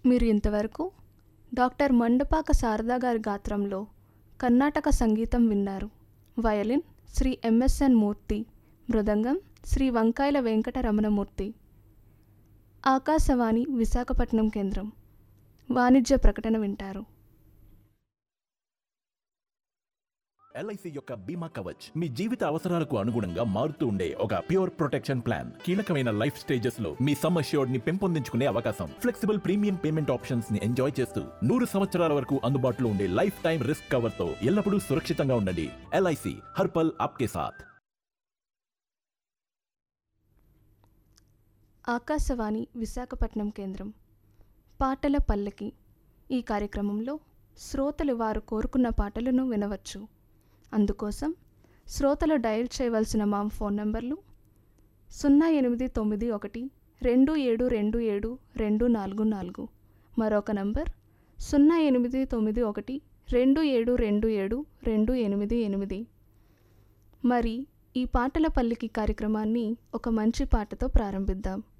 మీరు ఇంతవరకు డాక్టర్ మండపాక శారదా గారి గాత్రంలో కర్ణాటక సంగీతం విన్నారు వయలిన్ శ్రీ ఎంఎస్ఎన్ మూర్తి మృదంగం శ్రీ వంకాయల వెంకట రమణమూర్తి ఆకాశవాణి విశాఖపట్నం కేంద్రం వాణిజ్య ప్రకటన వింటారు ఎల్ఐసి యొక్క బీమా కవచ్ మీ జీవిత అవసరాలకు అనుగుణంగా మారుతూ ఉండే ఒక ప్యూర్ ప్రొటెక్షన్ ప్లాన్ కీలకమైన లైఫ్ స్టేజెస్ లో మీ సమ్ అష్యూర్డ్ ని పెంపొందించుకునే అవకాశం ఫ్లెక్సిబుల్ ప్రీమియం పేమెంట్ ఆప్షన్స్ ని ఎంజాయ్ చేస్తూ నూరు సంవత్సరాల వరకు అందుబాటులో ఉండే లైఫ్ టైం రిస్క్ కవర్ తో ఎల్లప్పుడూ సురక్షితంగా ఉండండి ఎల్ఐసి హర్పల్ ఆప్కే సాథ్ ఆకాశవాణి విశాఖపట్నం కేంద్రం పాటల పల్లకి ఈ కార్యక్రమంలో శ్రోతలు వారు కోరుకున్న పాటలను వినవచ్చు అందుకోసం శ్రోతలు డయల్ చేయవలసిన మా ఫోన్ నంబర్లు సున్నా ఎనిమిది తొమ్మిది ఒకటి రెండు ఏడు రెండు ఏడు రెండు నాలుగు నాలుగు మరొక నంబర్ సున్నా ఎనిమిది తొమ్మిది ఒకటి రెండు ఏడు రెండు ఏడు రెండు ఎనిమిది ఎనిమిది మరి ఈ పాటల పల్లికి కార్యక్రమాన్ని ఒక మంచి పాటతో ప్రారంభిద్దాం